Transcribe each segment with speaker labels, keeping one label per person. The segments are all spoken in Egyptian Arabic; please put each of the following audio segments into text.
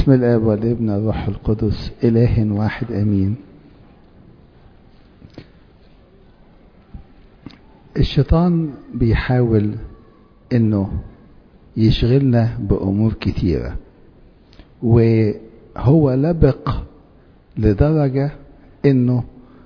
Speaker 1: بسم الاب والابن والروح القدس اله واحد امين الشيطان بيحاول انه يشغلنا بامور كتيره وهو لبق لدرجه انه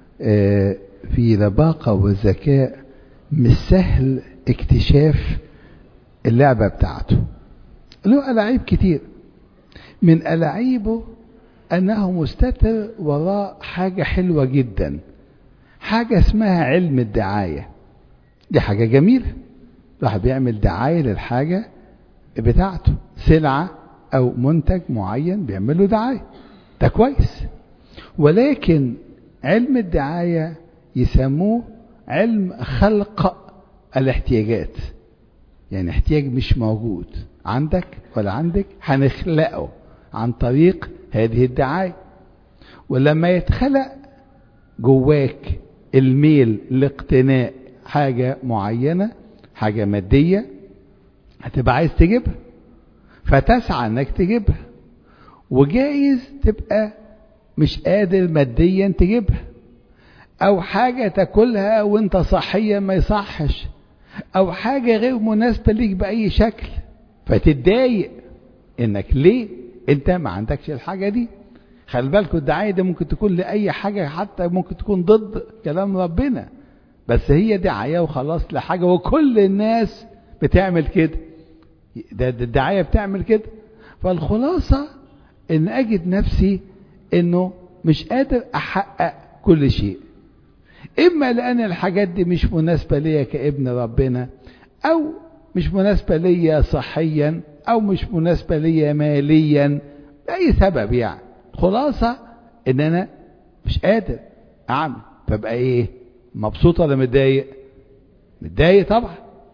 Speaker 1: في لباقه وذكاء مش سهل اكتشاف اللعبه بتاعته له ألاعيب كتير من ألاعيبه أنه مستتر وراء حاجة حلوة جدا حاجة اسمها علم الدعاية دي حاجة جميلة الواحد بيعمل دعاية للحاجة بتاعته سلعة أو منتج معين بيعمل له دعاية ده كويس ولكن علم الدعاية يسموه علم خلق الاحتياجات يعني احتياج مش موجود عندك ولا عندك هنخلقه عن طريق هذه الدعاية ولما يتخلق جواك الميل لاقتناء حاجة معينة حاجة مادية هتبقى عايز تجيبها فتسعى انك تجيبها وجايز تبقى مش قادر ماديا تجيبها او حاجة تاكلها وانت صحيا ما يصحش او حاجة غير مناسبة ليك بأي شكل فتتضايق انك ليه انت ما عندكش الحاجة دي خلي بالكوا الدعاية دي ممكن تكون لأي حاجة حتى ممكن تكون ضد كلام ربنا بس هي دعاية وخلاص لحاجة وكل الناس بتعمل كده ده الدعاية بتعمل كده فالخلاصة ان اجد نفسي انه مش قادر احقق كل شيء اما لان الحاجات دي مش مناسبة ليا كابن ربنا او مش مناسبة ليا صحيا او مش مناسبة ليا ماليا اي سبب يعني خلاصة ان انا مش قادر اعمل فابقى ايه مبسوط ولا متضايق متضايق طبعا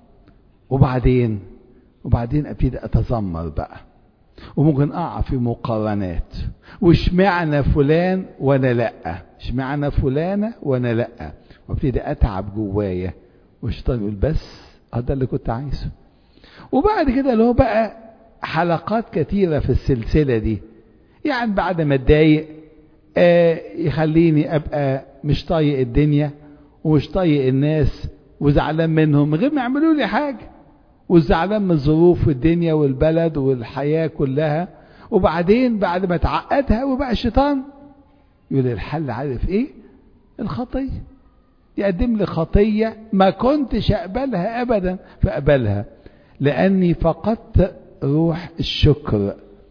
Speaker 1: وبعدين وبعدين ابتدي اتذمر بقى وممكن اقع في مقارنات واشمعنى فلان وانا لا اشمعنى فلانه وانا لا وابتدي اتعب جوايا والشيطان يقول بس ده اللي كنت عايزه وبعد كده اللي هو بقى حلقات كتيرة في السلسلة دي يعني بعد ما اتضايق آه يخليني ابقى مش طايق الدنيا ومش طايق الناس وزعلان منهم غير ما يعملوا لي حاجة وزعلان من الظروف والدنيا والبلد والحياة كلها وبعدين بعد ما تعقدها وبقى الشيطان يقول الحل عارف ايه الخطية يقدم لي خطية ما كنتش أقبلها أبدا فأقبلها لأني فقدت روح الشكر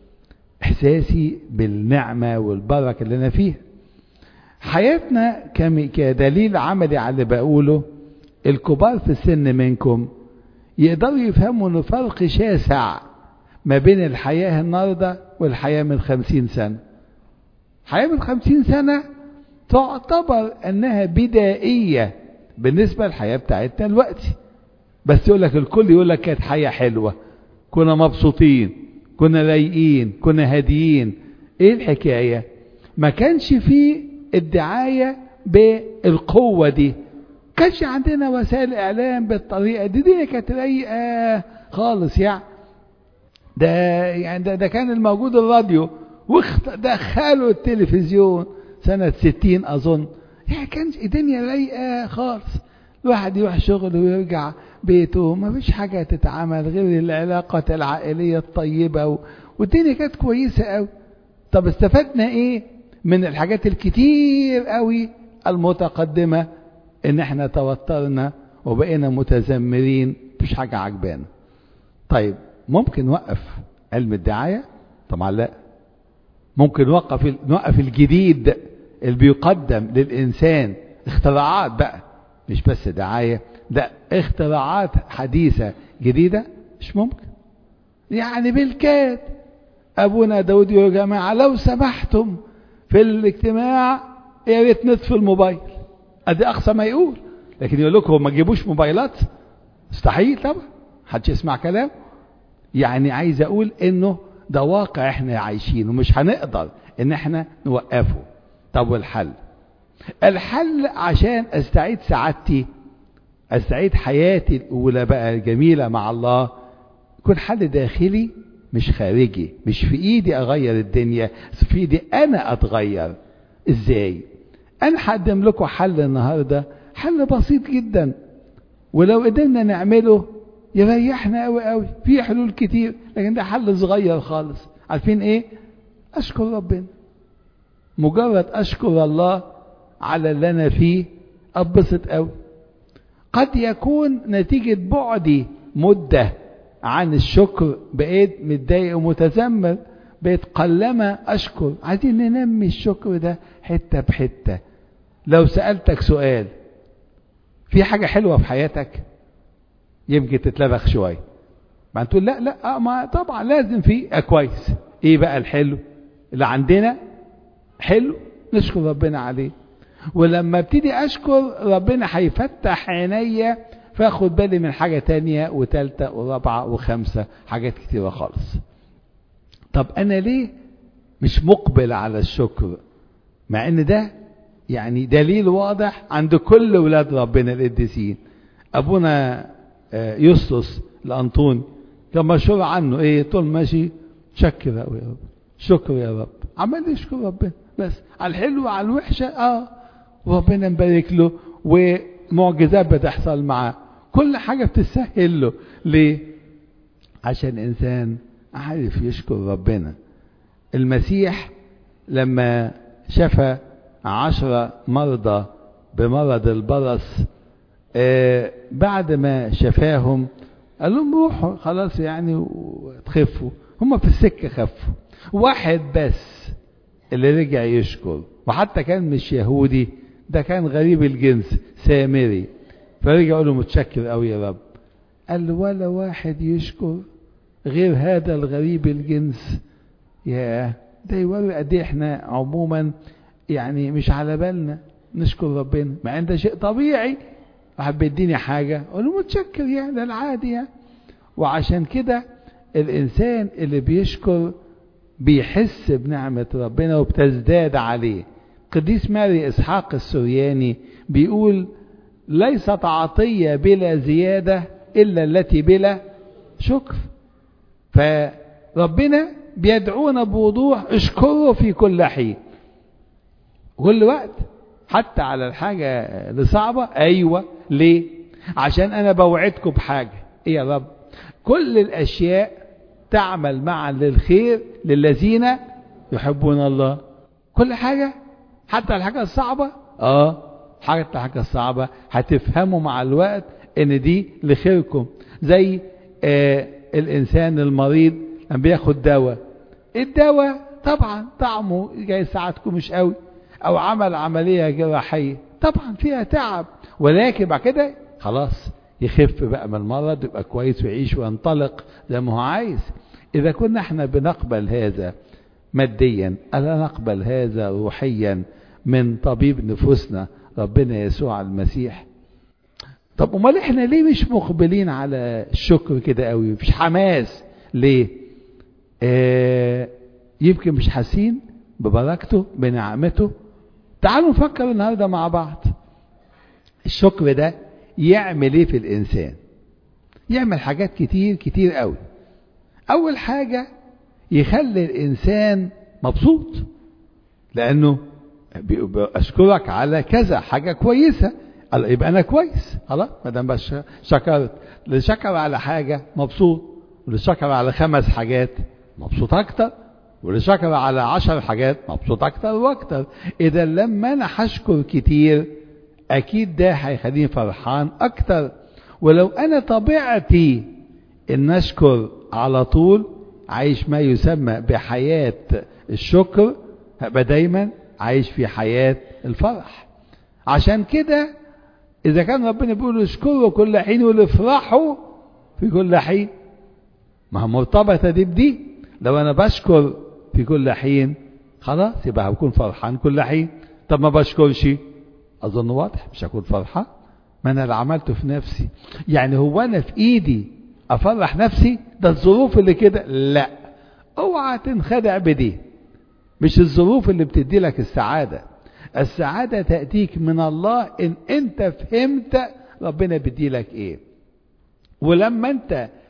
Speaker 1: إحساسي بالنعمة والبركة اللي أنا فيها حياتنا كدليل عملي على اللي بقوله الكبار في السن منكم يقدروا يفهموا ان فرق شاسع ما بين الحياة النهاردة والحياة من خمسين سنة حياة من خمسين سنة تعتبر انها بدائية بالنسبة للحياة بتاعتنا دلوقتي بس يقول لك الكل يقول لك كانت حياة حلوة كنا مبسوطين كنا لايقين كنا هاديين ايه الحكاية ما كانش فيه الدعاية بالقوة دي كانش عندنا وسائل اعلام بالطريقة دي دي كانت رايقة خالص يعني ده يعني ده, ده كان الموجود الراديو ودخلوا التلفزيون سنة ستين أظن يعني كانش الدنيا رايقة خالص الواحد يروح شغله ويرجع بيته ما فيش حاجة تتعمل غير العلاقة العائلية الطيبة و... والدنيا كانت كويسة قوي طب استفدنا ايه من الحاجات الكتير قوي المتقدمة ان احنا توترنا وبقينا متذمرين مفيش حاجة عجبانا طيب ممكن نوقف علم الدعاية طبعا لا ممكن نوقف نوقف الجديد اللي بيقدم للإنسان اختراعات بقى مش بس دعاية ده اختراعات حديثة جديدة مش ممكن يعني بالكاد أبونا داود يا جماعة لو سمحتم في الاجتماع يا ريت نطفي الموبايل ادي اقصى ما يقول لكن يقول لكم ما تجيبوش موبايلات مستحيل طبعا حدش يسمع كلام يعني عايز اقول انه ده واقع احنا عايشينه مش هنقدر ان احنا نوقفه طب والحل الحل عشان استعيد سعادتي استعيد حياتي الاولى بقى الجميله مع الله يكون حل داخلي مش خارجي مش في ايدي اغير الدنيا بس في ايدي انا اتغير ازاي انا هقدم لكم حل النهارده حل بسيط جدا ولو قدرنا نعمله يريحنا قوي قوي في حلول كتير لكن ده حل صغير خالص عارفين ايه اشكر ربنا مجرد اشكر الله على اللي انا فيه اتبسط قوي قد يكون نتيجة بعدي مدة عن الشكر بقيت متضايق ومتذمر بقيت قلما اشكر عايزين ننمي الشكر ده حتة بحتة لو سألتك سؤال في حاجة حلوة في حياتك يمكن تتلبخ شوية ما تقول لا لا ما طبعا لازم في آه كويس ايه بقى الحلو اللي عندنا حلو نشكر ربنا عليه ولما ابتدي اشكر ربنا هيفتح عينيا فاخد بالي من حاجة تانية وتالتة ورابعة وخمسة حاجات كتيرة خالص طب انا ليه مش مقبل على الشكر مع ان ده يعني دليل واضح عند كل ولاد ربنا القديسين ابونا يسطس الانطوني كان مشهور عنه ايه طول ماشي شكر يا رب شكر يا رب عمال يشكر ربنا بس على الحلو على الوحشة اه وربنا مبارك له ومعجزات بتحصل معاه كل حاجة بتسهل له ليه عشان انسان عارف يشكر ربنا المسيح لما شفى عشرة مرضى بمرض البرص آه بعد ما شفاهم قال لهم روحوا خلاص يعني وتخفوا هم في السكة خفوا واحد بس اللي رجع يشكر وحتى كان مش يهودي ده كان غريب الجنس سامري فرجع يقول له متشكر قوي يا رب قال له ولا واحد يشكر غير هذا الغريب الجنس يا ده يوري قد ايه احنا عموما يعني مش على بالنا نشكر ربنا مع ان ده شيء طبيعي واحد بيديني حاجة اقول له متشكر يعني ده العادي يعني وعشان كده الانسان اللي بيشكر بيحس بنعمة ربنا وبتزداد عليه قديس ماري اسحاق السورياني بيقول ليست عطية بلا زيادة الا التي بلا شكر فربنا بيدعونا بوضوح اشكره في كل حين كل وقت حتى على الحاجة اللي صعبة ايوه ليه عشان انا بوعدكم بحاجة ايه يا رب كل الاشياء تعمل معا للخير للذين يحبون الله كل حاجة حتى الحاجة الصعبة اه حتى الحاجة الصعبة هتفهموا مع الوقت ان دي لخيركم زي آه الانسان المريض لما بياخد دواء الدواء طبعا طعمه جاي يساعدكم مش قوي او عمل عملية جراحية طبعا فيها تعب ولكن بعد كده خلاص يخف بقى من المرض يبقى كويس ويعيش وينطلق زي ما هو عايز اذا كنا احنا بنقبل هذا ماديا الا نقبل هذا روحيا من طبيب نفوسنا ربنا يسوع المسيح طب امال احنا ليه مش مقبلين على الشكر كده قوي مفيش حماس ليه آه يمكن مش حاسين ببركته بنعمته تعالوا نفكر النهارده مع بعض الشكر ده يعمل ايه في الانسان يعمل حاجات كتير كتير قوي اول حاجة يخلي الانسان مبسوط لانه اشكرك على كذا حاجة كويسة يبقى انا كويس خلاص ما دام شكرت اللي شكر على حاجة مبسوط واللي شكر على خمس حاجات مبسوط اكتر واللي شكر على عشر حاجات مبسوط اكتر واكتر اذا لما انا هشكر كتير اكيد ده هيخليني فرحان اكتر ولو انا طبيعتي ان اشكر على طول عايش ما يسمى بحياة الشكر هبقى دايما عايش في حياة الفرح عشان كده اذا كان ربنا بيقول اشكروا كل حين والافرحوا في كل حين ما هو مرتبطة دي بدي لو انا بشكر في كل حين خلاص يبقى هكون فرحان كل حين طب ما بشكرش اظن واضح مش هكون فرحان ما انا اللي عملته في نفسي يعني هو انا في ايدي افرح نفسي ده الظروف اللي كده لا اوعى تنخدع بدي مش الظروف اللي بتدي لك السعادة السعادة تأتيك من الله ان انت فهمت ربنا بيدي لك ايه ولما انت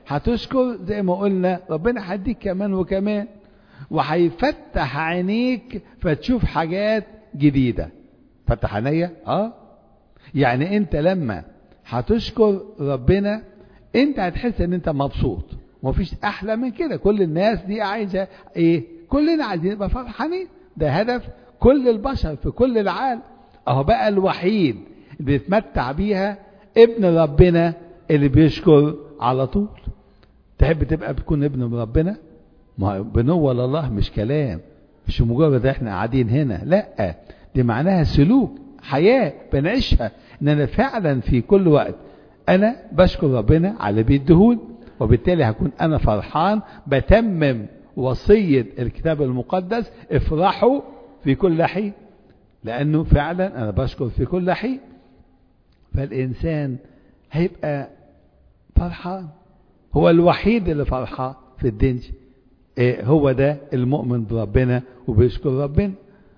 Speaker 1: هتشكر زي ما قلنا ربنا هيديك كمان وكمان وهيفتح عينيك فتشوف حاجات جديدة فتح عينيا اه يعني انت لما هتشكر ربنا انت هتحس ان انت مبسوط ومفيش احلى من كده كل الناس دي عايزه ايه كلنا عايزين نبقى فرحانين ده هدف كل البشر في كل العالم اهو بقى الوحيد اللي بيتمتع بيها ابن ربنا اللي بيشكر على طول تحب تبقى بتكون ابن ربنا ما بنوة لله مش كلام مش مجرد احنا قاعدين هنا لا دي معناها سلوك حياة بنعيشها ان انا فعلا في كل وقت انا بشكر ربنا على بيديهون وبالتالي هكون انا فرحان بتمم وصية الكتاب المقدس افرحوا في كل حين لانه فعلا انا بشكر في كل حين فالانسان هيبقى فرحان هو الوحيد اللي فرحان في الدنيا إيه هو ده المؤمن بربنا وبيشكر ربنا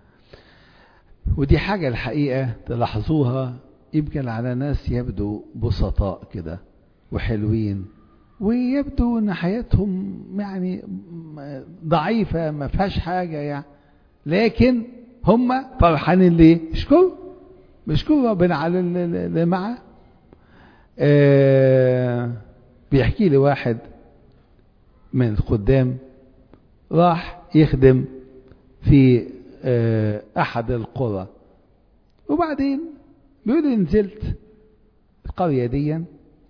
Speaker 1: ودي حاجة الحقيقة تلاحظوها يمكن على ناس يبدو بسطاء كده وحلوين ويبدو ان حياتهم يعني ضعيفة ما فيهاش حاجة يعني لكن هم فرحانين ليه؟ اشكروا بيشكروا ربنا على اللي معاه آه بيحكي لي واحد من الخدام راح يخدم في آه احد القرى وبعدين بيقول لي نزلت القرية دي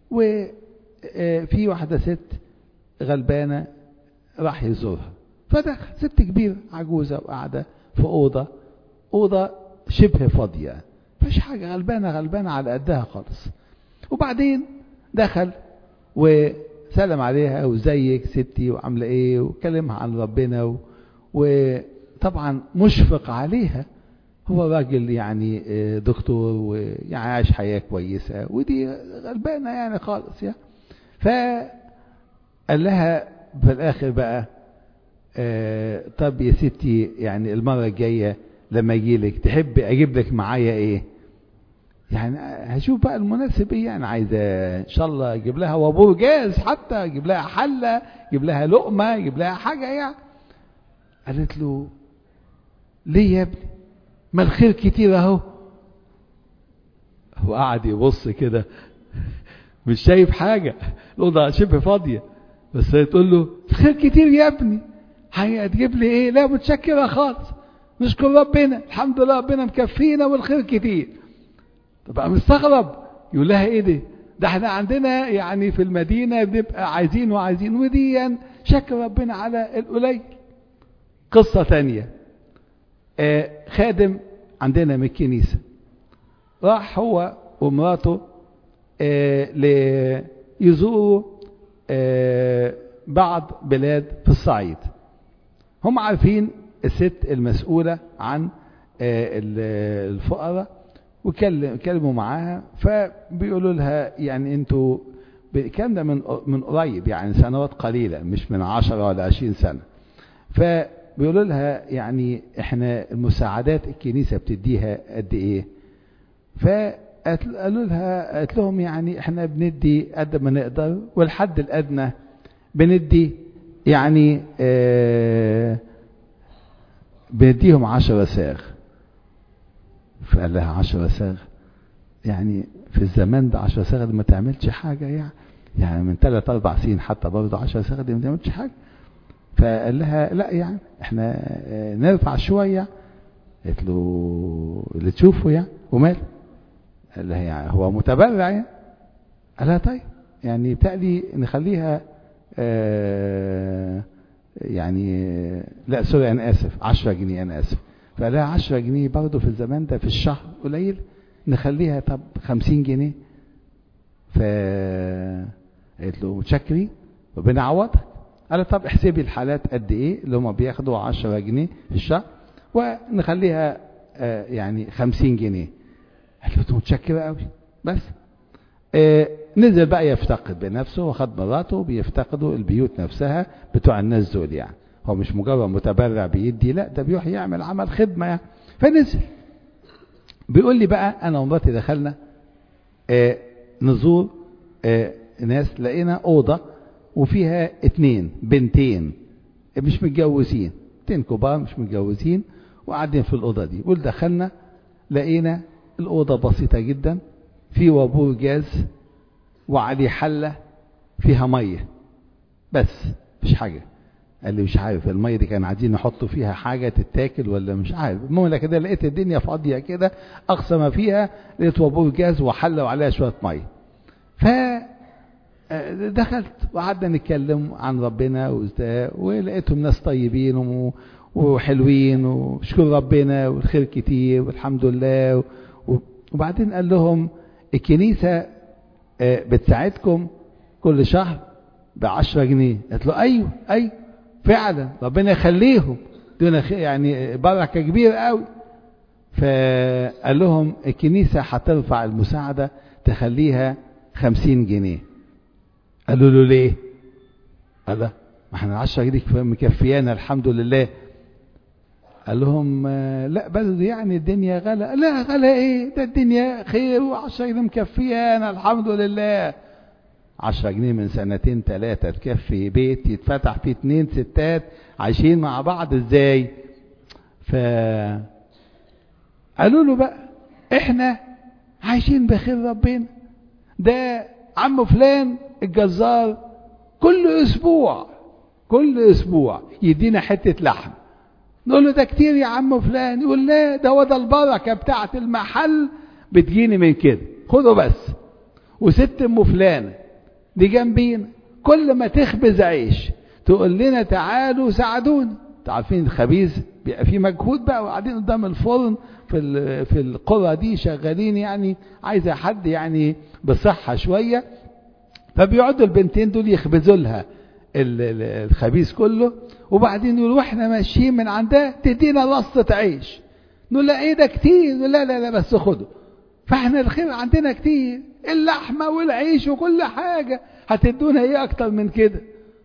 Speaker 1: وفي واحدة ست غلبانة راح يزورها فدخل ست كبيرة عجوزة وقاعدة في أوضة أوضة شبه فاضية مفيش حاجة غلبانة غلبانة على قدها خالص وبعدين دخل وسلم عليها وزيك ستي وعاملة ايه وكلمها عن ربنا و... وطبعا مشفق عليها هو راجل يعني دكتور ويعني عايش حياة كويسة ودي غلبانة يعني خالص يعني فقال لها في الآخر بقى آه طب يا ستي يعني المرة الجاية لما يجي لك تحب أجيب لك معايا إيه؟ يعني هشوف بقى المناسب إيه يعني عايزة إن شاء الله أجيب لها وابور جاز حتى أجيب لها حلة أجيب لها لقمة أجيب لها حاجة يعني قالت له ليه يا ابني؟ ما الخير كتير اهو هو قاعد يبص كده مش شايف حاجة الأوضة شبه فاضية بس هي تقول له الخير كتير يا ابني هتجيب لي ايه لا متشكرة خالص نشكر ربنا الحمد لله ربنا مكفينا والخير كتير تبقى مستغرب يقول لها ايه ده ده احنا عندنا يعني في المدينة بنبقى عايزين وعايزين ودي شكر ربنا على القليل قصة تانية آه خادم عندنا من الكنيسة راح هو ومراته آه ليزوروا آه بعض بلاد في الصعيد هم عارفين الست المسؤولة عن الفقراء وكلموا معاها فبيقولوا لها يعني انتوا الكلام ده من من قريب يعني سنوات قليلة مش من عشرة ولا عشرين سنة ف بيقولوا لها يعني احنا المساعدات الكنيسة بتديها قد ايه فقالوا لها قالت لهم يعني احنا بندي قد ما نقدر والحد الادنى بندي يعني اه بنديهم عشرة ساغ فقال لها عشرة ساغ يعني في الزمان ده عشرة ساغ دي ما تعملش حاجة يعني يعني من ثلاث اربع سنين حتى برضه عشرة ساغ دي ما تعملش حاجة فقال لها لا يعني احنا نرفع شوية قالت له اللي تشوفه يعني ومال قال لها يعني هو متبرع يعني قال لها طيب يعني بتقلي نخليها اه يعني لا سوري انا اسف 10 جنيه انا اسف فقال لها 10 جنيه برضه في الزمان ده في الشهر قليل نخليها طب 50 جنيه ف قالت له متشكرين ربنا يعوضك قال طب احسبي الحالات قد ايه اللي هم بياخدوا 10 جنيه في الشهر ونخليها آه يعني 50 جنيه قالت له متشكره قوي بس آه نزل بقى يفتقد بنفسه وخد مراته بيفتقدوا البيوت نفسها بتوع الناس دول يعني هو مش مجرد متبرع بيدي لا ده بيروح يعمل عمل خدمه يعني فنزل بيقول لي بقى انا ومراتي دخلنا آه نزور ناس لقينا اوضه وفيها اتنين بنتين مش متجوزين اتنين كبار مش متجوزين وقاعدين في الأوضة دي قول دخلنا لقينا الأوضة بسيطة جدا في وابور جاز وعليه حلة فيها مية بس مش حاجة قال لي مش عارف المية دي كان عايزين نحطوا فيها حاجة تتاكل ولا مش عارف المهم كده لقيت الدنيا فاضية كده أقصى ما فيها لقيت وابور جاز وحلة وعليها شوية مية ف دخلت وقعدنا نتكلم عن ربنا ولقيتهم ناس طيبين وحلوين وشكر ربنا والخير كتير والحمد لله وبعدين قال لهم الكنيسة بتساعدكم كل شهر بعشرة جنيه قلت له أيوه أيوه فعلا ربنا يخليهم دون يعني بركة كبيرة قوي فقال لهم الكنيسة هترفع المساعدة تخليها خمسين جنيه قالوا له ليه قال لا ما احنا 10 جنيه مكفيانا الحمد لله قال لهم لا بل يعني الدنيا غلا لا غلا ايه ده الدنيا خير و10 جنيه مكفيانا الحمد لله 10 جنيه من سنتين ثلاثة تكفي بيت يتفتح فيه اتنين ستات عايشين مع بعض ازاي ف قالوا له بقى احنا عايشين بخير ربنا ده عم فلان الجزار كل اسبوع كل اسبوع يدينا حته لحم نقول له ده كتير يا عم فلان يقول لا ده هو ده البركه بتاعه المحل بتجيني من كده خده بس وست ام فلانه دي جنبينا كل ما تخبز عيش تقول لنا تعالوا ساعدونا عارفين الخبيز بيبقى فيه مجهود بقى وقاعدين قدام الفرن في في القرى دي شغالين يعني عايزه حد يعني بصحه شويه فبيقعدوا البنتين دول يخبزوا لها الخبيز كله وبعدين يقولوا واحنا ماشيين من عندها تدينا رصة عيش نقول لا ايه ده كتير لا لا لا بس خدوا فاحنا الخير عندنا كتير اللحمة والعيش وكل حاجة هتدونا ايه اكتر من كده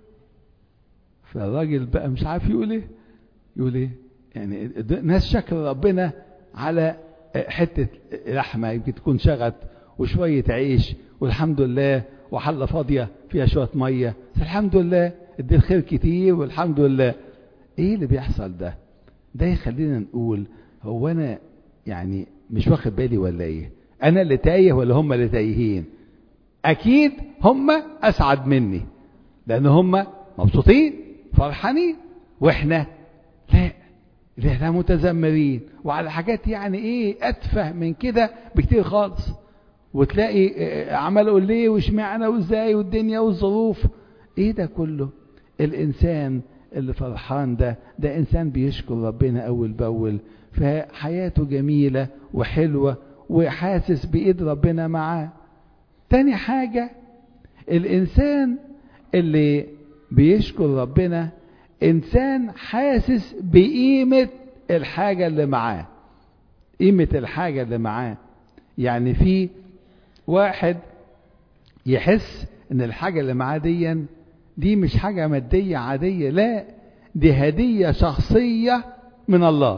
Speaker 1: فالراجل بقى مش عارف يقول ايه يقول ايه يعني ناس شكر ربنا على حتة لحمة يمكن تكون شغت وشوية عيش والحمد لله وحلة فاضية فيها شوية مية الحمد لله ادي الخير كتير والحمد لله ايه اللي بيحصل ده ده يخلينا نقول هو انا يعني مش واخد بالي ولا ايه انا اللي تايه ولا هم اللي تايهين اكيد هم اسعد مني لان هم مبسوطين فرحانين واحنا لا اللي احنا متذمرين وعلى حاجات يعني ايه اتفه من كده بكتير خالص وتلاقي عملوا ليه واشمعنى وازاي والدنيا والظروف ايه ده كله الانسان اللي فرحان ده ده انسان بيشكر ربنا اول باول فحياته جميلة وحلوة وحاسس بايد ربنا معاه تاني حاجة الانسان اللي بيشكر ربنا انسان حاسس بقيمة الحاجة اللي معاه قيمة الحاجة اللي معاه يعني في واحد يحس ان الحاجة اللي معاه دي دي مش حاجة مادية عادية لا دي هدية شخصية من الله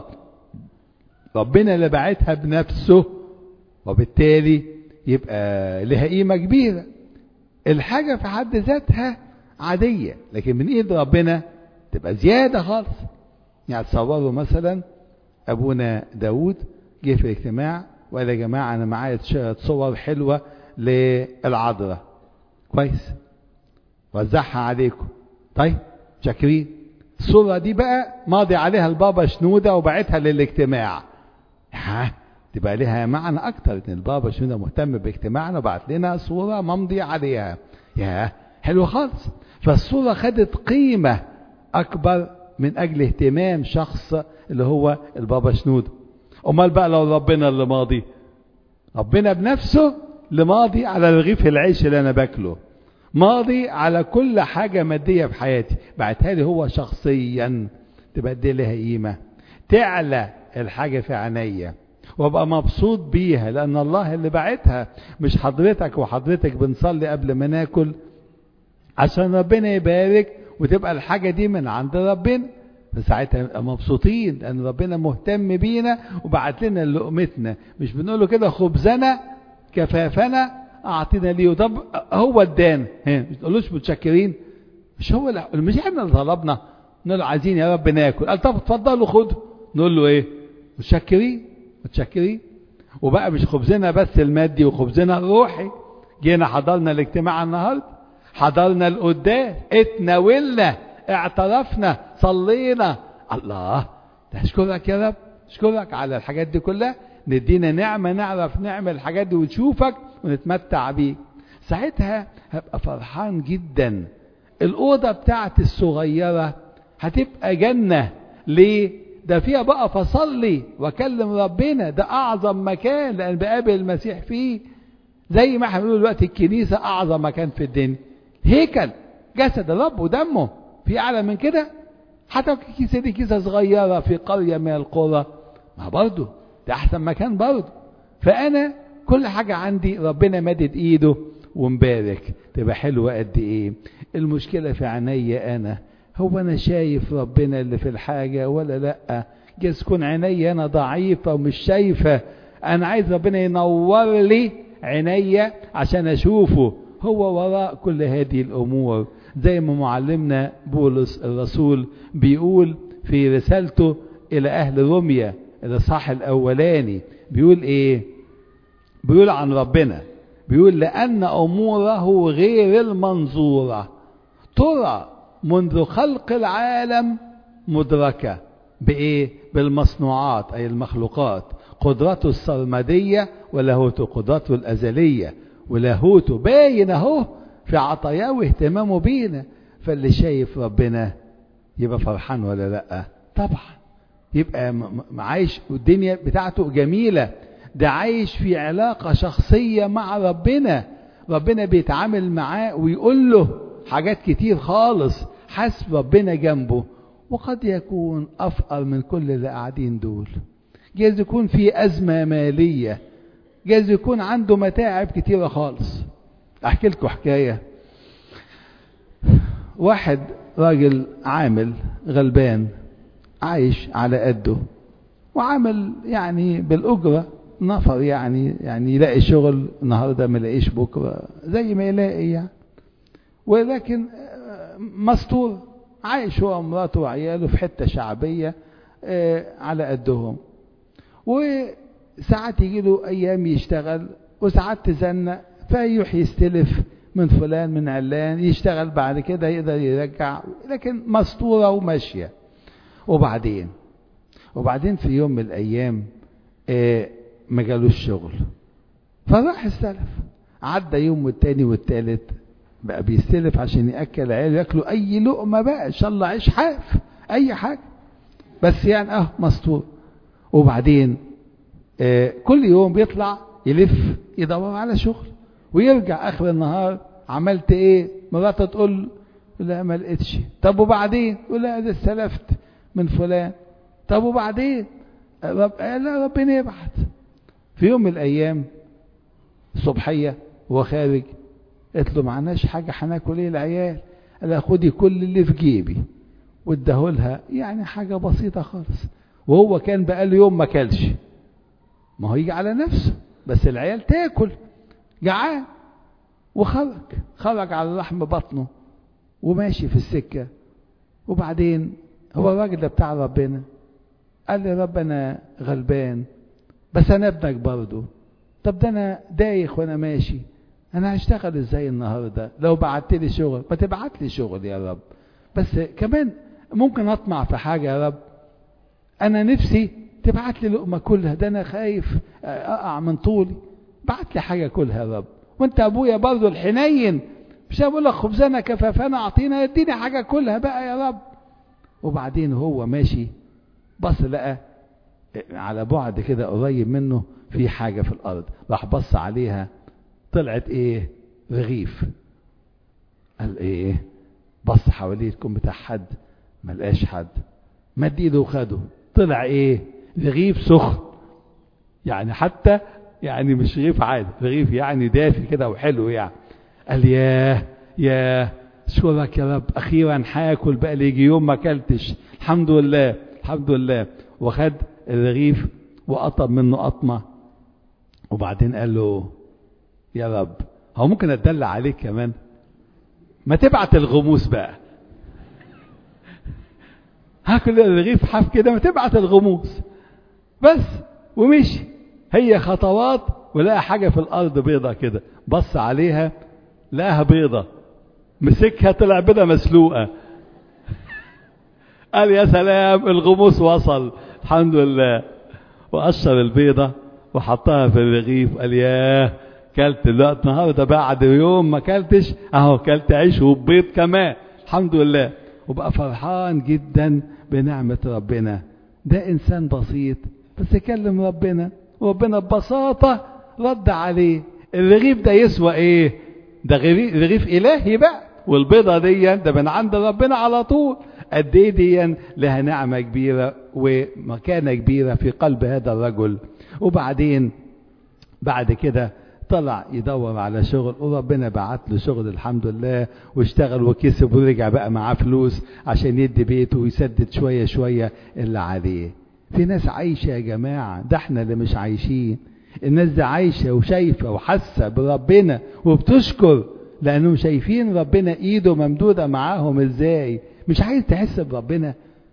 Speaker 1: ربنا اللي بعتها بنفسه وبالتالي يبقى لها قيمة كبيرة الحاجة في حد ذاتها عادية لكن من ايد ربنا تبقى زيادة خالص يعني تصوروا مثلا ابونا داود جه في الاجتماع وقال يا جماعة انا معايا صور حلوة للعذراء كويس وزعها عليكم طيب شاكرين الصورة دي بقى ماضي عليها البابا شنودة وبعتها للاجتماع ها تبقى لها معنى اكتر ان البابا شنودة مهتم باجتماعنا وبعت لنا صورة ممضي عليها يا حلو خالص فالصورة خدت قيمة اكبر من اجل اهتمام شخص اللي هو البابا شنودة امال بقى لو ربنا اللي ماضي ربنا بنفسه اللي ماضي على رغيف العيش اللي انا باكله ماضي على كل حاجة مادية في حياتي بعتها لي هو شخصيا تبقى دي لها قيمة تعلى الحاجة في عينيا وابقى مبسوط بيها لان الله اللي بعتها مش حضرتك وحضرتك بنصلي قبل ما ناكل عشان ربنا يبارك وتبقى الحاجة دي من عند ربنا فساعتها نبقى مبسوطين لان ربنا مهتم بينا وبعت لنا لقمتنا مش بنقول له كده خبزنا كفافنا اعطينا ليه طب هو ادانا ما تقولوش متشكرين مش هو لا مش احنا اللي طلبنا نقول له عايزين يا رب ناكل قال طب اتفضلوا خدوا نقول له ايه متشكرين متشكرين وبقى مش خبزنا بس المادي وخبزنا الروحي جينا حضرنا الاجتماع النهارده حضرنا القداس اتناولنا اعترفنا صلينا الله ده اشكرك يا رب اشكرك على الحاجات دي كلها ندينا نعمة نعرف نعمل الحاجات دي ونشوفك ونتمتع بيك ساعتها هبقى فرحان جدا الأوضة بتاعتي الصغيرة هتبقى جنة ليه ده فيها بقى فصلي واكلم ربنا ده اعظم مكان لان بقابل المسيح فيه زي ما احنا بنقول دلوقتي الكنيسه اعظم مكان في الدنيا هيكل جسد الرب ودمه في اعلى من كده حتى الكنيسه دي كنيسه صغيره في قريه من القرى ما برضه ده احسن مكان برضه فانا كل حاجه عندي ربنا مدد ايده ومبارك تبقى حلوه قد ايه المشكله في عينيا انا هو انا شايف ربنا اللي في الحاجه ولا لا جايز تكون عينيا انا ضعيفه ومش شايفه انا عايز ربنا ينور لي عينيا عشان اشوفه هو وراء كل هذه الامور زي ما معلمنا بولس الرسول بيقول في رسالته الى اهل روميا الاصحاح الاولاني بيقول ايه بيقول عن ربنا بيقول لان اموره غير المنظوره ترى منذ خلق العالم مدركة بإيه؟ بالمصنوعات أي المخلوقات قدرته السرمدية ولاهوته قدرته الأزلية ولاهوته باين أهو في عطاياه واهتمامه بينا فاللي شايف ربنا يبقى فرحان ولا لأ؟ طبعا يبقى عايش والدنيا بتاعته جميلة ده عايش في علاقة شخصية مع ربنا ربنا بيتعامل معاه ويقول له حاجات كتير خالص حسب ربنا جنبه وقد يكون أفقر من كل اللي قاعدين دول جايز يكون في أزمة مالية جايز يكون عنده متاعب كتيرة خالص أحكي لكم حكاية واحد راجل عامل غلبان عايش على قده وعامل يعني بالأجرة نفر يعني يعني يلاقي شغل النهارده ما يلاقيش بكره زي ما يلاقي يعني ولكن مستور عايش هو ومراته وعياله في حته شعبيه على قدهم وساعات يجي له ايام يشتغل وساعات تزنق فيروح يستلف من فلان من علان يشتغل بعد كده يقدر يرجع لكن مستوره وماشيه وبعدين وبعدين في يوم من الايام ما جالوش شغل فراح استلف عدى يوم والتاني والتالت بقى بيستلف عشان ياكل عياله ياكلوا اي لقمه بقى ان شاء الله عيش حاف اي حاجه بس يعني اه مستور وبعدين آه كل يوم بيطلع يلف يدور على شغل ويرجع اخر النهار عملت ايه مراته تقول لا ما لقيتش طب وبعدين يقول لا ده استلفت من فلان طب وبعدين رب لا ربنا يبعت في يوم من الايام الصبحيه وهو خارج قلت له معناش حاجه هناكل ايه العيال قال خدي كل اللي في جيبي واداهولها يعني حاجه بسيطه خالص وهو كان بقاله يوم ما كلش ما هو يجي على نفسه بس العيال تاكل جعان وخرج خرج على لحم بطنه وماشي في السكه وبعدين هو الراجل ده بتاع ربنا قال لي رب انا غلبان بس انا ابنك برضه طب ده انا دايخ وانا ماشي انا هشتغل ازاي النهارده لو بعت لي شغل ما تبعت لي شغل يا رب بس كمان ممكن اطمع في حاجه يا رب انا نفسي تبعت لي لقمه كلها ده انا خايف اقع من طولي بعت لي حاجه كلها يا رب وانت ابويا برضه الحنين مش بقول لك خبزنا كفافنا اعطينا اديني حاجه كلها بقى يا رب وبعدين هو ماشي بص لقى على بعد كده قريب منه في حاجه في الارض راح بص عليها طلعت ايه رغيف قال ايه بص حواليه تكون بتاع حد ما لقاش حد مد ايده وخده طلع ايه رغيف سخن يعني حتى يعني مش رغيف عادي رغيف يعني دافي كده وحلو يعني قال ياه ياه اشكرك يا رب اخيرا هاكل بقى لي يجي يوم ما اكلتش الحمد لله الحمد لله وخد الرغيف وقطب منه قطمه وبعدين قال له يا رب هو ممكن اتدلع عليك كمان ما تبعت الغموس بقى هاكل الرغيف حاف كده ما تبعت الغموس بس ومشي هي خطوات ولقى حاجة في الأرض بيضة كده بص عليها لقاها بيضة مسكها طلع بيضة مسلوقة قال يا سلام الغموس وصل الحمد لله وقشر البيضة وحطها في الرغيف قال ياه كلت الوقت النهارده بعد يوم ما كلتش اهو كلت عيش وبيض كمان الحمد لله وبقى فرحان جدا بنعمة ربنا ده انسان بسيط بس يكلم ربنا وربنا ببساطة رد عليه الرغيف ده يسوى ايه ده رغيف الهي بقى والبيضة دي ده من عند ربنا على طول قد ايه دي لها نعمة كبيرة ومكانة كبيرة في قلب هذا الرجل وبعدين بعد كده طلع يدور على شغل وربنا بعت له شغل الحمد لله واشتغل وكسب ورجع بقى معاه فلوس عشان يدي بيته ويسدد شوية شوية اللي عليه في ناس عايشة يا جماعة ده احنا اللي مش عايشين الناس دي عايشة وشايفة وحاسة بربنا وبتشكر لأنهم شايفين ربنا إيده ممدودة معاهم إزاي مش عايز تحس بربنا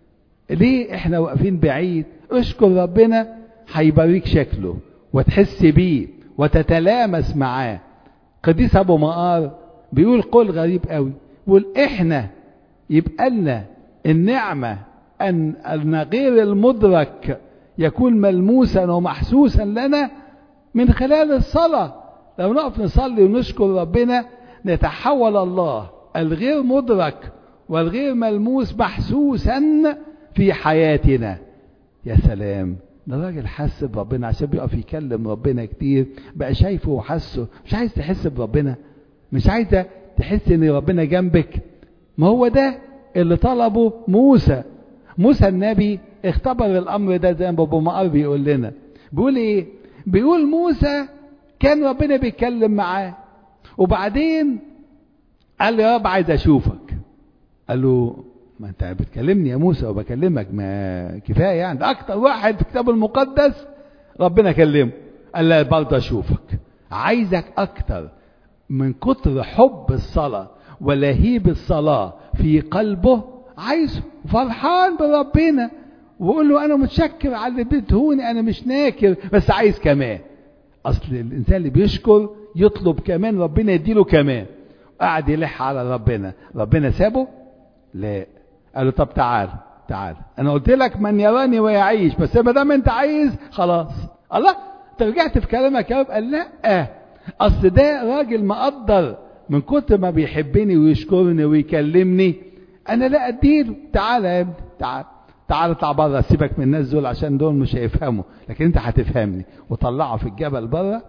Speaker 1: ليه احنا واقفين بعيد اشكر ربنا هيباريك شكله وتحس بيه وتتلامس معاه قديس ابو مقار بيقول قول غريب قوي بيقول احنا يبقى لنا النعمه ان ان غير المدرك يكون ملموسا ومحسوسا لنا من خلال الصلاه لو نقف نصلي ونشكر ربنا نتحول الله الغير مدرك والغير ملموس محسوسا في حياتنا يا سلام ده راجل حس بربنا عشان بيقف يكلم ربنا كتير بقى شايفه وحسه مش عايز تحس بربنا مش عايزه تحس ان ربنا جنبك ما هو ده اللي طلبه موسى موسى النبي اختبر الامر ده زي ما ابو مقر بيقول لنا بيقول ايه بيقول موسى كان ربنا بيتكلم معاه وبعدين قال له يا رب عايز اشوفك قال له ما انت بتكلمني يا موسى وبكلمك ما كفايه يعني ده اكتر واحد في الكتاب المقدس ربنا كلمه قال له برضه اشوفك عايزك اكتر من كتر حب الصلاه ولهيب الصلاه في قلبه عايزه فرحان بربنا ويقول له انا متشكر على اللي بتهوني انا مش ناكر بس عايز كمان اصل الانسان اللي بيشكر يطلب كمان ربنا يديله كمان قعد يلح على ربنا ربنا سابه لا قال له طب تعال تعال انا قلت لك من يراني ويعيش بس ما دام انت عايز خلاص الله انت رجعت في كلامك يا رب قال لا اصل ده راجل مقدر من كتر ما بيحبني ويشكرني ويكلمني انا لا اديله تعال يا ابني تعال تعال اطلع بره سيبك من الناس دول عشان دول مش هيفهموا لكن انت هتفهمني وطلعه في الجبل بره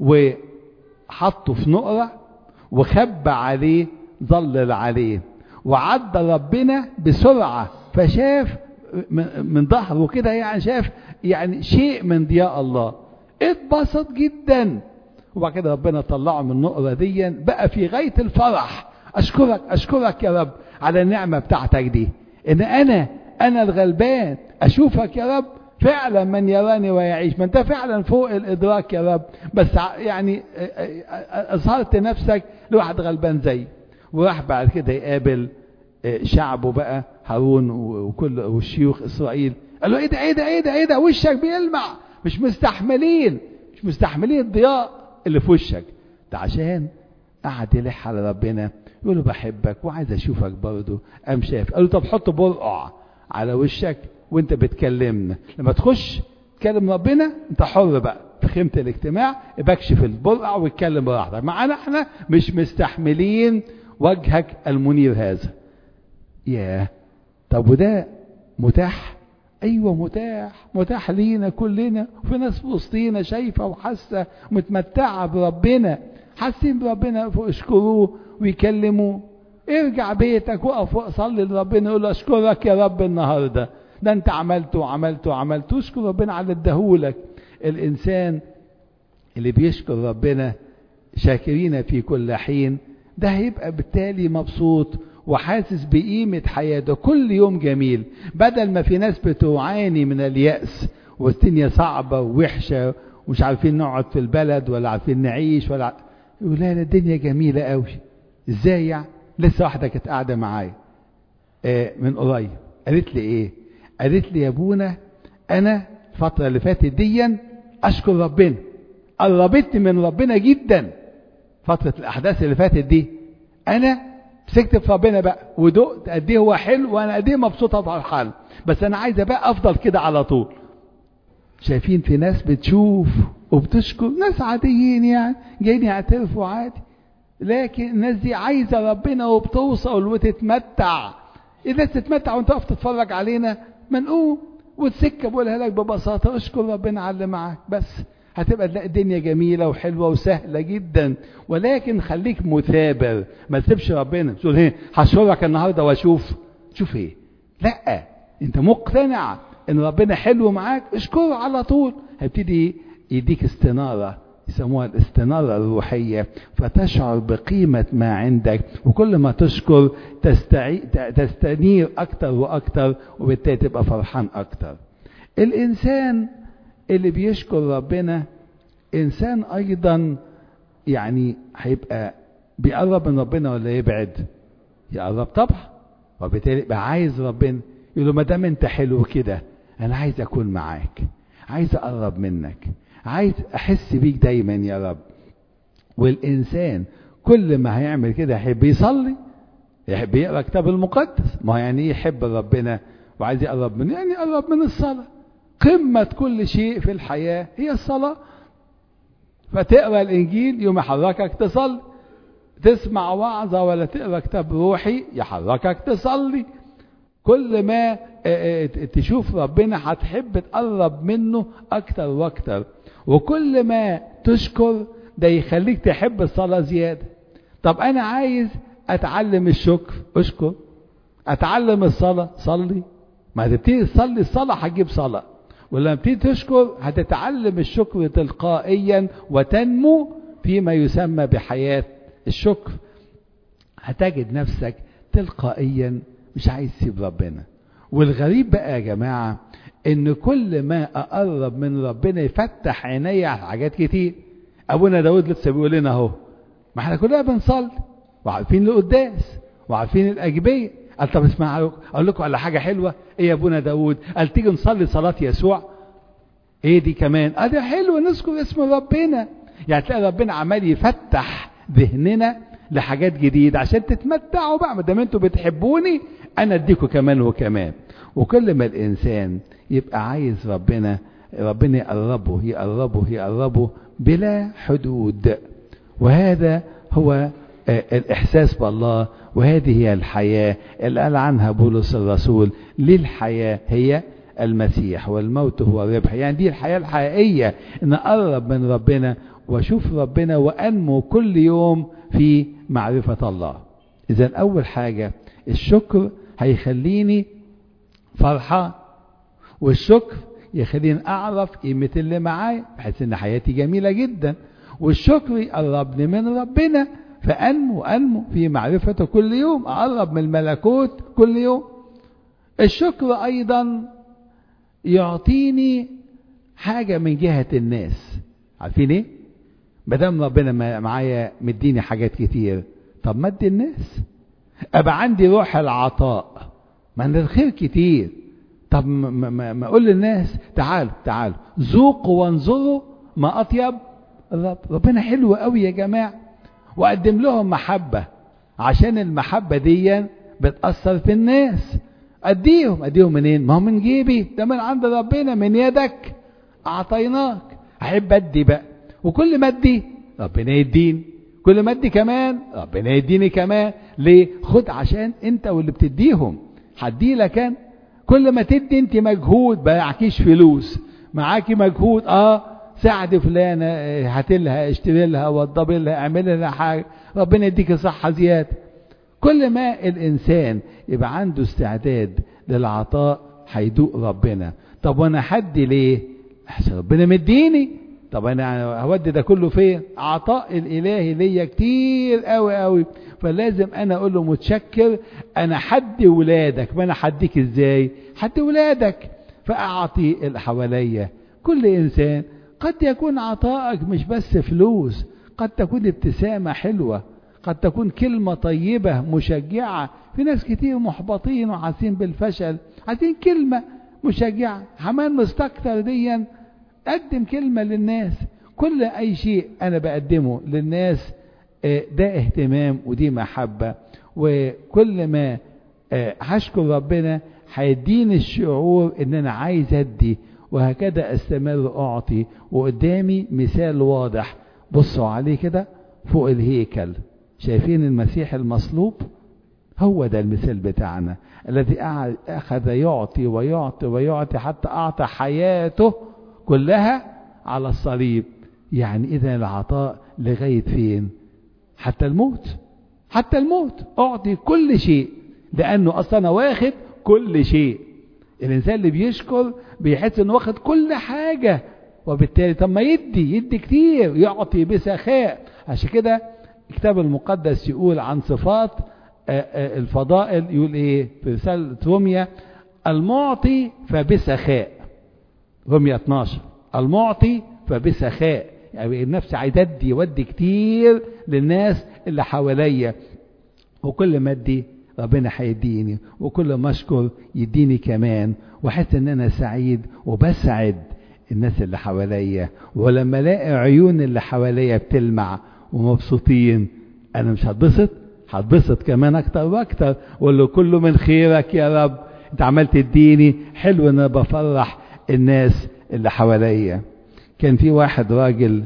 Speaker 1: وحطه في نقره وخبى عليه ظلل عليه وعدى ربنا بسرعة فشاف من ظهره كده يعني شاف يعني شيء من ضياء الله اتبسط جدا وبعد كده ربنا طلعه من النقرة دي بقى في غاية الفرح أشكرك أشكرك يا رب على النعمة بتاعتك دي إن أنا أنا الغلبان أشوفك يا رب فعلا من يراني ويعيش ما انت فعلا فوق الادراك يا رب بس يعني اظهرت نفسك لواحد غلبان زي وراح بعد كده يقابل شعبه بقى هارون وكل والشيوخ اسرائيل قال له ايه ده ايه ده ايه ده ايه ده وشك بيلمع مش مستحملين مش مستحملين الضياء اللي في وشك ده عشان قعد يلح على ربنا يقول له بحبك وعايز اشوفك برضه قام شاف قال له طب حط برقع على وشك وانت بتكلمنا لما تخش تكلم ربنا انت حر بقى في خيمة الاجتماع بكشف البرقع واتكلم براحتك معانا احنا مش مستحملين وجهك المنير هذا ياه طب وده متاح ايوه متاح متاح لينا كلنا وفي ناس في وسطينا شايفه وحاسه متمتعه بربنا حاسين بربنا اشكروه ويكلموه ارجع بيتك وقف وصلي لربنا يقول له اشكرك يا رب النهارده ده انت عملت وعملت وعملت واشكر ربنا على اداهولك الانسان اللي بيشكر ربنا شاكرين في كل حين ده هيبقى بالتالي مبسوط وحاسس بقيمة حياته كل يوم جميل بدل ما في ناس بتعاني من اليأس والدنيا صعبة ووحشة ومش عارفين نقعد في البلد ولا عارفين نعيش ولا يقول لا الدنيا جميلة قوي ازاي يعني لسه واحدة كانت قاعدة معايا آه من قريب قالت لي ايه قالت لي يا ابونا انا الفتره اللي فاتت دي اشكر ربنا قربتني من ربنا جدا فتره الاحداث اللي فاتت دي انا مسكت في ربنا بقى ودقت قد ايه هو حلو وانا قد ايه مبسوطه وفرحان بس انا عايزه بقى افضل كده على طول شايفين في ناس بتشوف وبتشكر ناس عاديين يعني جايين يعترفوا عادي لكن الناس دي عايزه ربنا وبتوصل وتتمتع الناس تتمتع وانت واقف تتفرج علينا ما نقوم والسكه بقولها لك ببساطه اشكر ربنا على اللي معاك بس هتبقى تلاقي الدنيا جميله وحلوه وسهله جدا ولكن خليك مثابر ما تسيبش ربنا تقول ايه هشكرك النهارده واشوف شوف ايه لا انت مقتنع ان ربنا حلو معاك اشكره على طول هيبتدي يديك استناره يسموها الاستنارة الروحية فتشعر بقيمة ما عندك وكل ما تشكر تستعي... تستنير أكتر وأكتر وبالتالي تبقى فرحان أكتر الإنسان اللي بيشكر ربنا إنسان أيضا يعني هيبقى بيقرب من ربنا ولا يبعد يقرب طبعا وبالتالي يبقى عايز ربنا يقول له ما دام انت حلو كده انا عايز اكون معاك عايز اقرب منك عايز احس بيك دايما يا رب والانسان كل ما هيعمل كده يحب يصلي يحب يقرا كتاب المقدس ما يعني ايه يحب ربنا وعايز يقرب منه يعني يقرب من الصلاه قمه كل شيء في الحياه هي الصلاه فتقرا الانجيل يوم يحركك تصلي تسمع وعظه ولا تقرا كتاب روحي يحركك تصلي كل ما تشوف ربنا هتحب تقرب منه اكتر واكتر وكل ما تشكر ده يخليك تحب الصلاة زيادة طب انا عايز اتعلم الشكر اشكر اتعلم الصلاة صلي ما تبتدي تصلي الصلاة هتجيب صلاة ولما تبتدي تشكر هتتعلم الشكر تلقائيا وتنمو فيما يسمى بحياة الشكر هتجد نفسك تلقائيا مش عايز تسيب ربنا والغريب بقى يا جماعة ان كل ما اقرب من ربنا يفتح عيني على حاجات كتير ابونا داود لسه بيقول لنا اهو ما احنا كلنا بنصلي وعارفين القداس وعارفين الاجبيه قال طب اسمع اقول لكم على حاجه حلوه ايه يا ابونا داود قال تيجي نصلي صلاه يسوع ايه دي كمان قال ده حلو نذكر اسم ربنا يعني تلاقي ربنا عمال يفتح ذهننا لحاجات جديدة عشان تتمتعوا بقى ما دام انتوا بتحبوني انا اديكم كمان وكمان وكل ما الانسان يبقى عايز ربنا ربنا يقربه يقربه يقربه بلا حدود وهذا هو الاحساس بالله وهذه هي الحياة اللي قال عنها بولس الرسول للحياة هي المسيح والموت هو الربح يعني دي الحياة الحقيقية ان اقرب من ربنا واشوف ربنا وانمو كل يوم في معرفة الله اذا اول حاجة الشكر هيخليني فرحان والشكر يخليني اعرف قيمة اللي معايا بحيث ان حياتي جميلة جدا والشكر يقربني من ربنا فانمو انمو في معرفته كل يوم اقرب من الملكوت كل يوم الشكر ايضا يعطيني حاجة من جهة الناس عارفين ايه ما دام ربنا معايا مديني حاجات كتير طب ما ادي الناس ابقى عندي روح العطاء ما عندي الخير كتير طب ما, ما, ما اقول للناس تعالوا تعالوا ذوقوا وانظروا ما اطيب الرب ربنا حلو قوي يا جماعه واقدم لهم محبه عشان المحبه دي بتاثر في الناس اديهم اديهم منين ما هو من جيبي ده من عند ربنا من يدك اعطيناك احب ادي بقى وكل ما ادي ربنا يديني كل ما ادي كمان ربنا يديني كمان ليه خد عشان انت واللي بتديهم هدي لك انا كل ما تدي انت مجهود معكيش فلوس معاكي مجهود اه ساعد فلانة هات لها اشتري لها وضب لها اعمل لها حاجة ربنا يديك صحة زيادة كل ما الانسان يبقى عنده استعداد للعطاء هيدوق ربنا طب وانا حدي ليه احسن ربنا مديني طب انا هودي ده كله فين عطاء الالهي ليا كتير قوي قوي فلازم انا اقول له متشكر انا حد ولادك ما انا حديك ازاي حد ولادك فاعطي اللي حواليا كل انسان قد يكون عطائك مش بس فلوس قد تكون ابتسامة حلوة قد تكون كلمة طيبة مشجعة في ناس كتير محبطين وحاسين بالفشل عايزين كلمة مشجعة حمان مستكتر ديا قدم كلمة للناس كل أي شيء أنا بقدمه للناس ده اهتمام ودي محبة وكل ما هشكر ربنا هيديني الشعور ان انا عايز ادي وهكذا استمر اعطي وقدامي مثال واضح بصوا عليه كده فوق الهيكل شايفين المسيح المصلوب هو ده المثال بتاعنا الذي اخذ يعطي ويعطي ويعطي حتى اعطى حياته كلها على الصليب يعني اذا العطاء لغايه فين حتى الموت حتى الموت اعطي كل شيء لانه اصلا واخد كل شيء الانسان اللي بيشكر بيحس انه واخد كل حاجه وبالتالي طب ما يدي يدي كتير يعطي بسخاء عشان كده الكتاب المقدس يقول عن صفات الفضائل يقول ايه في رساله روميا المعطي فبسخاء روميا 12 المعطي فبسخاء يعني النفس عايز ادي ودي كتير للناس اللي حواليا وكل ما ادي ربنا هيديني وكل ما اشكر يديني كمان واحس ان انا سعيد وبسعد الناس اللي حواليا ولما الاقي عيون اللي حواليا بتلمع ومبسوطين انا مش هتبسط هتبسط كمان اكتر واكتر واقول له كله من خيرك يا رب انت عمال تديني حلو ان انا بفرح الناس اللي حواليا كان في واحد راجل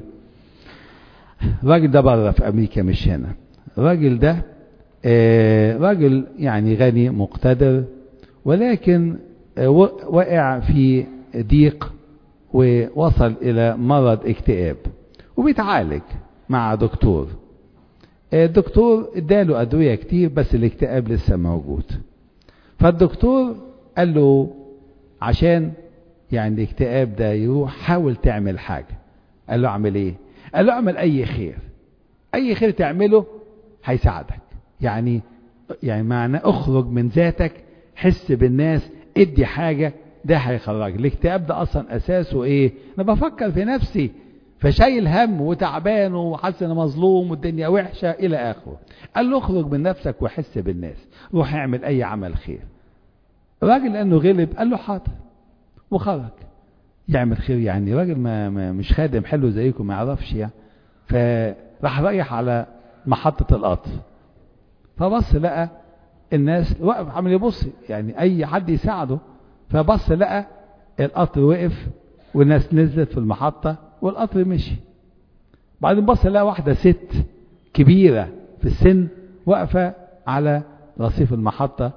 Speaker 1: الراجل ده بره في امريكا مش هنا الراجل ده آه راجل يعني غني مقتدر ولكن آه وقع في ضيق ووصل الى مرض اكتئاب وبيتعالج مع دكتور آه الدكتور اداله ادويه كتير بس الاكتئاب لسه موجود فالدكتور قال له عشان يعني الاكتئاب ده يروح حاول تعمل حاجه قال له اعمل ايه قال له اعمل اي خير اي خير تعمله هيساعدك يعني يعني معنى اخرج من ذاتك حس بالناس ادي حاجة ده هيخرج الاكتئاب ده اصلا اساسه ايه انا بفكر في نفسي فشايل هم وتعبان وحاسس انه مظلوم والدنيا وحشة الى اخره قال له اخرج من نفسك وحس بالناس روح اعمل اي عمل خير الراجل لانه غلب قال له حاضر وخرج يعمل خير يعني راجل ما, ما مش خادم حلو زيكم ما يعرفش يعني فراح رايح على محطة القطر فبص لقى الناس واقف عمال يبص يعني اي حد يساعده فبص لقى القطر وقف والناس نزلت في المحطة والقطر مشي بعدين بص لقى واحدة ست كبيرة في السن واقفة على رصيف المحطة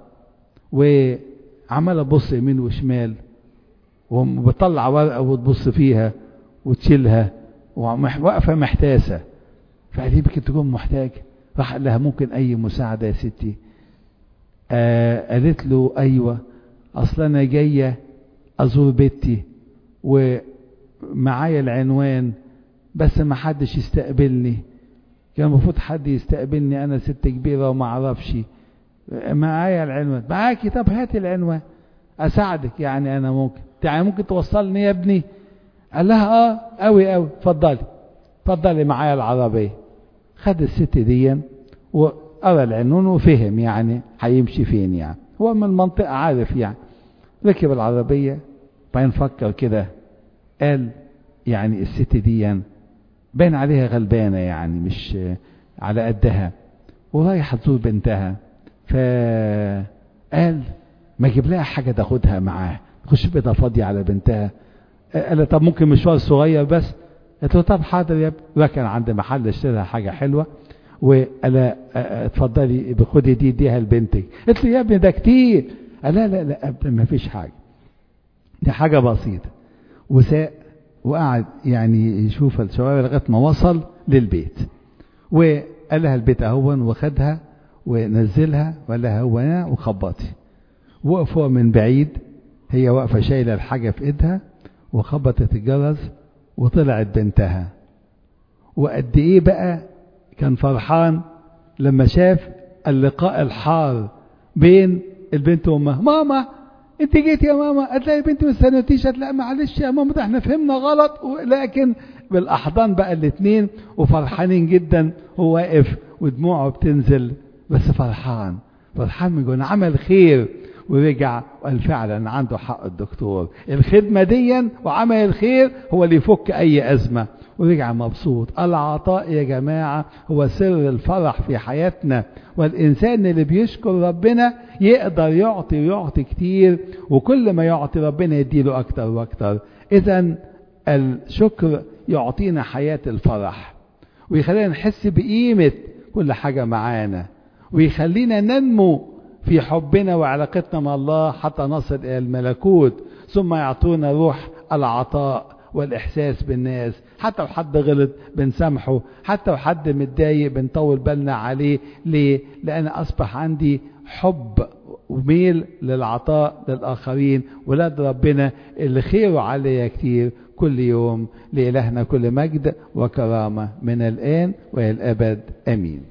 Speaker 1: وعمالة تبص يمين وشمال وبتطلع ورقة وتبص فيها وتشيلها واقفة محتاسة فقال يمكن تكون محتاجة راح قال لها ممكن أي مساعدة يا ستي آه قالت له أيوة أصل أنا جاية أزور بيتي ومعايا العنوان بس ما حدش يستقبلني كان المفروض حد يستقبلني أنا ست كبيرة وما أعرفش معايا العنوان معاكي طب هاتي العنوان أساعدك يعني أنا ممكن يعني ممكن توصلني يا ابني قال لها اه قوي قوي اتفضلي اتفضلي معايا العربيه خد الست دي وقرا العنوان وفهم يعني هيمشي فين يعني هو من المنطقه عارف يعني ركب العربيه بعدين فكر كده قال يعني الست دي باين عليها غلبانه يعني مش على قدها ورايحه تزور بنتها فقال ما يجيب لها حاجه تاخدها معاه تخش بيتها فاضيه على بنتها قال طب ممكن مشوار صغير بس قلت له طب حاضر يا ابني ركن عند محل اشتري لها حاجه حلوه وقال اتفضلي خدي دي اديها لبنتك قلت له يا ابني ده كتير قال لا لا لا ما فيش حاجه دي حاجه بسيطه وساق وقعد يعني يشوف الشوارع لغايه ما وصل للبيت وقال لها البيت اهون وخدها ونزلها وقال لها هو هنا وخبطي وقفوا من بعيد هي واقفه شايله الحاجه في ايدها وخبطت الجرس وطلعت بنتها وقد ايه بقى كان فرحان لما شاف اللقاء الحار بين البنت وامها ماما انت جيت يا ماما هتلاقي بنتي ما استنتيش هتلاقي معلش يا ماما ده احنا فهمنا غلط لكن بالاحضان بقى الاثنين وفرحانين جدا هو واقف ودموعه بتنزل بس فرحان فرحان من جوه عمل خير ورجع وقال فعلا عنده حق الدكتور الخدمة ديا وعمل الخير هو اللي يفك أي أزمة ورجع مبسوط العطاء يا جماعة هو سر الفرح في حياتنا والإنسان اللي بيشكر ربنا يقدر يعطي ويعطي كتير وكل ما يعطي ربنا يديله أكتر وأكتر إذا الشكر يعطينا حياة الفرح ويخلينا نحس بقيمة كل حاجة معانا ويخلينا ننمو في حبنا وعلاقتنا مع الله حتى نصل إلى الملكوت ثم يعطونا روح العطاء والإحساس بالناس حتى لو حد غلط بنسامحه حتى لو حد متضايق بنطول بالنا عليه ليه؟ لأن أصبح عندي حب وميل للعطاء للآخرين ولاد ربنا اللي خيره عليا كتير كل يوم لإلهنا كل مجد وكرامة من الآن وإلى الأبد آمين